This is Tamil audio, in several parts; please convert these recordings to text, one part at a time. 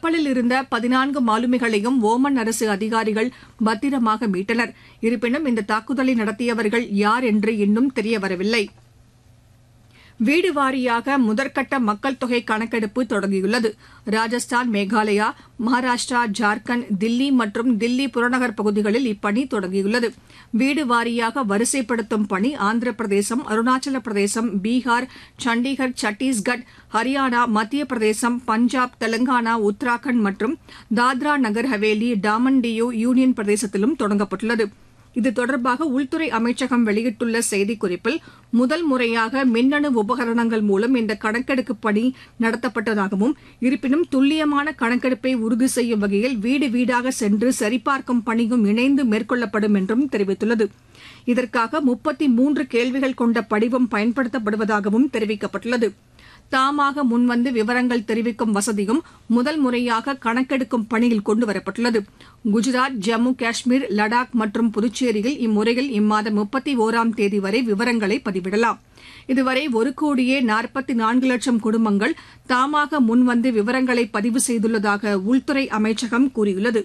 கப்பலில் இருந்த பதினான்கு மாலுமிகளையும் ஓமன் அரசு அதிகாரிகள் பத்திரமாக மீட்டனர் இருப்பினும் இந்த தாக்குதலை நடத்தியவர்கள் யார் என்று இன்னும் தெரியவரவில்லை வீடு வாரியாக முதற்கட்ட மக்கள் தொகை கணக்கெடுப்பு தொடங்கியுள்ளது ராஜஸ்தான் மேகாலயா மகாராஷ்டிரா ஜார்க்கண்ட் தில்லி மற்றும் தில்லி புறநகர் பகுதிகளில் இப்பணி தொடங்கியுள்ளது வீடு வாரியாக வரிசைப்படுத்தும் பணி ஆந்திர பிரதேசம் அருணாச்சல பிரதேசம் பீகார் சண்டிகர் சத்தீஸ்கட் ஹரியானா மத்திய பிரதேசம் பஞ்சாப் தெலங்கானா உத்தராகண்ட் மற்றும் தாத்ரா நகர் ஹவேலி டாமன் டியூ யூனியன் பிரதேசத்திலும் தொடங்கப்பட்டுள்ளது இது தொடர்பாக உள்துறை அமைச்சகம் வெளியிட்டுள்ள செய்திக்குறிப்பில் முதல் முறையாக மின்னணு உபகரணங்கள் மூலம் இந்த கணக்கெடுப்பு பணி நடத்தப்பட்டதாகவும் இருப்பினும் துல்லியமான கணக்கெடுப்பை உறுதி செய்யும் வகையில் வீடு வீடாக சென்று சரிபார்க்கும் பணியும் இணைந்து மேற்கொள்ளப்படும் என்றும் தெரிவித்துள்ளது இதற்காக முப்பத்தி மூன்று கேள்விகள் கொண்ட படிவம் பயன்படுத்தப்படுவதாகவும் தெரிவிக்கப்பட்டுள்ளது தாமாக முன்வந்து விவரங்கள் தெரிவிக்கும் வசதியும் முதல் முறையாக கணக்கெடுக்கும் பணியில் கொண்டுவரப்பட்டுள்ளது குஜராத் ஜம்மு காஷ்மீர் லடாக் மற்றும் புதுச்சேரியில் இம்முறையில் இம்மாதம் முப்பத்தி ஒராம் தேதி வரை விவரங்களை பதிவிடலாம் இதுவரை ஒரு கோடியே நாற்பத்தி நான்கு லட்சம் குடும்பங்கள் தாமாக முன்வந்து விவரங்களை பதிவு செய்துள்ளதாக உள்துறை அமைச்சகம் கூறியுள்ளது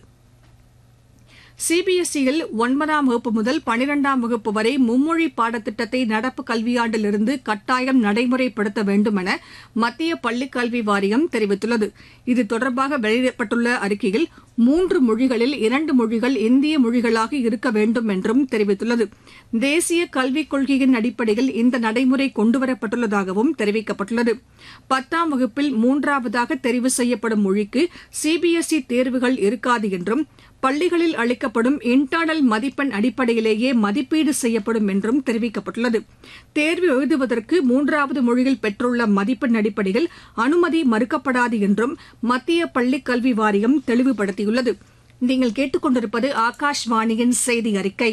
சிபிஎஸ்இயில் ஒன்பதாம் வகுப்பு முதல் பனிரெண்டாம் வகுப்பு வரை மும்மொழி பாடத்திட்டத்தை நடப்பு கல்வியாண்டிலிருந்து கட்டாயம் நடைமுறைப்படுத்த வேண்டும் என மத்திய பள்ளிக் கல்வி வாரியம் தெரிவித்துள்ளது இது தொடர்பாக வெளியிடப்பட்டுள்ள அறிக்கையில் மூன்று மொழிகளில் இரண்டு மொழிகள் இந்திய மொழிகளாக இருக்க வேண்டும் என்றும் தெரிவித்துள்ளது தேசிய கல்விக் கொள்கையின் அடிப்படையில் இந்த நடைமுறை கொண்டுவரப்பட்டுள்ளதாகவும் தெரிவிக்கப்பட்டுள்ளது பத்தாம் வகுப்பில் மூன்றாவதாக தெரிவு செய்யப்படும் மொழிக்கு சிபிஎஸ்இ தேர்வுகள் இருக்காது என்றும் பள்ளிகளில் அளிக்கப்படும் இன்டர்னல் மதிப்பெண் அடிப்படையிலேயே மதிப்பீடு செய்யப்படும் என்றும் தெரிவிக்கப்பட்டுள்ளது தேர்வு எழுதுவதற்கு மூன்றாவது மொழியில் பெற்றுள்ள மதிப்பெண் அடிப்படையில் அனுமதி மறுக்கப்படாது என்றும் மத்திய பள்ளிக் கல்வி வாரியம் தெளிவுபடுத்தியுள்ளது நீங்கள் கேட்டுக்கொண்டிருப்பது ஆகாஷ்வாணியின் செய்தி அறிக்கை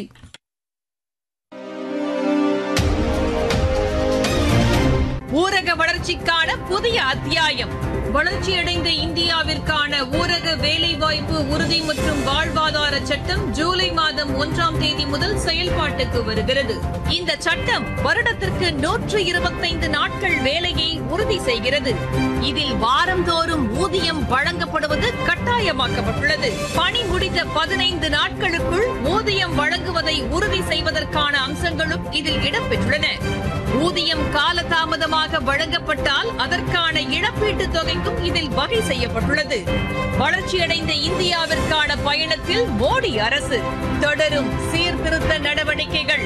ஊரக வளர்ச்சிக்கான புதிய அத்தியாயம் வளர்ச்சியடைந்த இந்தியாவிற்கான ஊரக வேலைவாய்ப்பு உறுதி மற்றும் வாழ்வாதார சட்டம் ஜூலை மாதம் ஒன்றாம் தேதி முதல் செயல்பாட்டுக்கு வருகிறது இந்த சட்டம் வருடத்திற்கு நூற்று இருபத்தைந்து நாட்கள் வேலையை உறுதி செய்கிறது இதில் வாரந்தோறும் ஊதியம் வழங்கப்படுவது கட்டாயமாக்கப்பட்டுள்ளது பணி முடிந்த பதினைந்து நாட்களுக்குள் ஊதியம் வழங்குவதை உறுதி செய்வதற்கான அம்சங்களும் இதில் இடம்பெற்றுள்ளன ஊதியம் காலதாமதமாக வழங்கப்பட்டால் அதற்கான இழப்பீட்டுத் தொகைக்கும் இதில் வகை செய்யப்பட்டுள்ளது வளர்ச்சியடைந்த இந்தியாவிற்கான பயணத்தில் மோடி அரசு தொடரும் சீர்திருத்த நடவடிக்கைகள்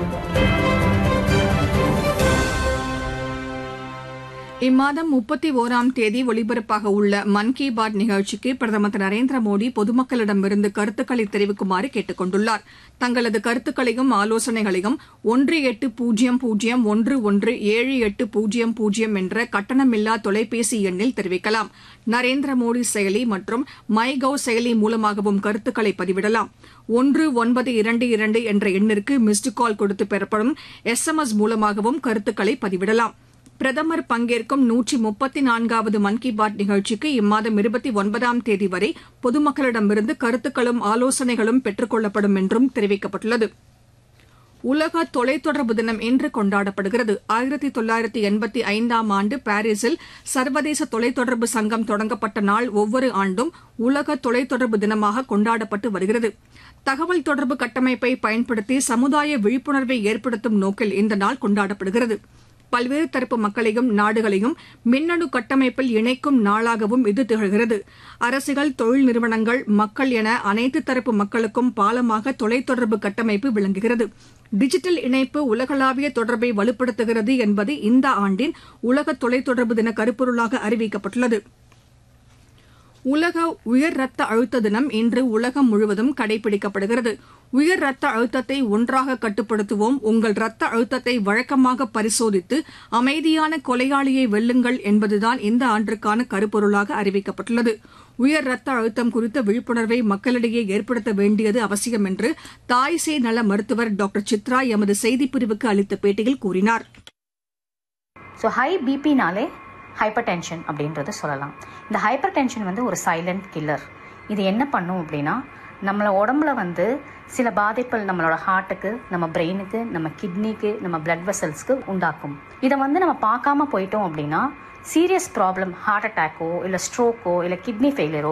இம்மாதம் முப்பத்தி ஓராம் தேதி ஒலிபரப்பாக உள்ள மன் கி பாத் நிகழ்ச்சிக்கு பிரதமர் திரு நரேந்திர மோடி பொதுமக்களிடமிருந்து கருத்துக்களை தெரிவிக்குமாறு கேட்டுக் கொண்டுள்ளார் தங்களது கருத்துக்களையும் ஆலோசனைகளையும் ஒன்று எட்டு பூஜ்ஜியம் பூஜ்ஜியம் ஒன்று ஒன்று ஏழு எட்டு பூஜ்ஜியம் பூஜ்ஜியம் என்ற கட்டணமில்லா தொலைபேசி எண்ணில் தெரிவிக்கலாம் நரேந்திர மோடி செயலி மற்றும் மை கவ் செயலி மூலமாகவும் கருத்துக்களை பதிவிடலாம் ஒன்று ஒன்பது இரண்டு இரண்டு என்ற எண்ணிற்கு மிஸ்டு கால் கொடுத்து பெறப்படும் எஸ் எம் எஸ் மூலமாகவும் கருத்துக்களை பதிவிடலாம் பிரதமர் பங்கேற்கும் நூற்றி முப்பத்தி நான்காவது மன் கி பாத் நிகழ்ச்சிக்கு இம்மாதம் இருபத்தி ஒன்பதாம் தேதி வரை பொதுமக்களிடமிருந்து கருத்துக்களும் ஆலோசனைகளும் பெற்றுக் கொள்ளப்படும் என்றும் தெரிவிக்கப்பட்டுள்ளது உலக தொலைத்தொடர்பு தினம் இன்று கொண்டாடப்படுகிறது ஆயிரத்தி தொள்ளாயிரத்தி எண்பத்தி ஐந்தாம் ஆண்டு பாரிஸில் சர்வதேச தொலைத்தொடர்பு சங்கம் தொடங்கப்பட்ட நாள் ஒவ்வொரு ஆண்டும் உலக தொலைத்தொடர்பு தினமாக கொண்டாடப்பட்டு வருகிறது தகவல் தொடர்பு கட்டமைப்பை பயன்படுத்தி சமுதாய விழிப்புணர்வை ஏற்படுத்தும் நோக்கில் இந்த நாள் கொண்டாடப்படுகிறது பல்வேறு தரப்பு மக்களையும் நாடுகளையும் மின்னணு கட்டமைப்பில் இணைக்கும் நாளாகவும் இது திகழ்கிறது அரசுகள் தொழில் நிறுவனங்கள் மக்கள் என அனைத்து தரப்பு மக்களுக்கும் பாலமாக தொலைத்தொடர்பு கட்டமைப்பு விளங்குகிறது டிஜிட்டல் இணைப்பு உலகளாவிய தொடர்பை வலுப்படுத்துகிறது என்பது இந்த ஆண்டின் உலக தொலைத்தொடர்பு தின கருப்பொருளாக அறிவிக்கப்பட்டுள்ளது உலக உயர் ரத்த அழுத்த தினம் இன்று உலகம் முழுவதும் கடைபிடிக்கப்படுகிறது உயர் ரத்த அழுத்தத்தை ஒன்றாக கட்டுப்படுத்துவோம் உங்கள் ரத்த அழுத்தத்தை வழக்கமாக பரிசோதித்து அமைதியான கொலையாளியை வெல்லுங்கள் என்பதுதான் இந்த ஆண்டிற்கான கருப்பொருளாக அறிவிக்கப்பட்டுள்ளது உயர் ரத்த அழுத்தம் குறித்த விழிப்புணர்வை மக்களிடையே ஏற்படுத்த வேண்டியது அவசியம் என்று தாய் சேய் நல மருத்துவர் டாக்டர் சித்ரா எமது செய்திப்பிரிவுக்கு அளித்த பேட்டியில் கூறினார் ஸோ ஹை பிபினாலே ஹைப்பர் டென்ஷன் அப்படின்றத சொல்லலாம் இந்த ஹைப்பர் டென்ஷன் வந்து ஒரு சைலண்ட் கில்லர் இது என்ன பண்ணும் அப்படின்னா நம்மள உடம்புல வந்து சில பாதிப்புகள் நம்மளோட ஹார்ட்டுக்கு நம்ம பிரெயினுக்கு நம்ம கிட்னிக்கு நம்ம பிளட் வெசல்ஸ்க்கு உண்டாக்கும் இதை வந்து நம்ம பார்க்காம போயிட்டோம் அப்படின்னா சீரியஸ் ப்ராப்ளம் ஹார்ட் அட்டாக்கோ இல்லை ஸ்ட்ரோக்கோ இல்லை கிட்னி ஃபெயிலியரோ